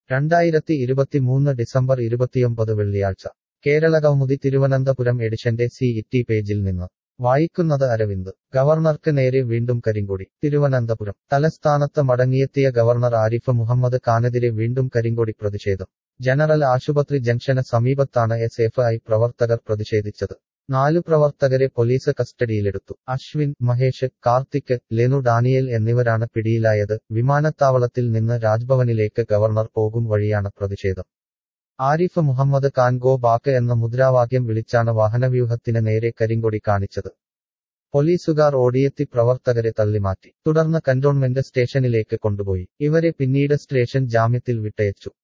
രണ്ടായിരത്തി ഇരുപത്തിമൂന്ന് ഡിസംബർ ഇരുപത്തിയൊമ്പത് വെള്ളിയാഴ്ച കേരള കൗമുദി തിരുവനന്തപുരം എഡിഷന്റെ സി ഇറ്റി പേജിൽ നിന്ന് വായിക്കുന്നത് അരവിന്ദ് ഗവർണർക്ക് നേരെ വീണ്ടും കരിങ്കൊടി തിരുവനന്തപുരം തലസ്ഥാനത്ത് മടങ്ങിയെത്തിയ ഗവർണർ ആരിഫ് മുഹമ്മദ് ഖാനെതിരെ വീണ്ടും കരിങ്കൊടി പ്രതിഷേധം ജനറൽ ആശുപത്രി ജംഗ്ഷന് സമീപത്താണ് എസ് എഫ് ഐ പ്രവർത്തകർ പ്രതിഷേധിച്ചത് നാലു പ്രവർത്തകരെ പോലീസ് കസ്റ്റഡിയിലെടുത്തു അശ്വിൻ മഹേഷ് കാർത്തിക് ലെനു ഡാനിയൽ എന്നിവരാണ് പിടിയിലായത് വിമാനത്താവളത്തിൽ നിന്ന് രാജ്ഭവനിലേക്ക് ഗവർണർ പോകും വഴിയാണ് പ്രതിഷേധം ആരിഫ് മുഹമ്മദ് ഖാൻ ഗോ ബാക്ക് എന്ന മുദ്രാവാക്യം വിളിച്ചാണ് വാഹനവ്യൂഹത്തിന് നേരെ കരിങ്കൊടി കാണിച്ചത് പോലീസുകാർ ഓടിയെത്തി പ്രവർത്തകരെ തള്ളിമാറ്റി തുടർന്ന് കന്റോൺമെന്റ് സ്റ്റേഷനിലേക്ക് കൊണ്ടുപോയി ഇവരെ പിന്നീട് സ്റ്റേഷൻ ജാമ്യത്തിൽ വിട്ടയച്ചു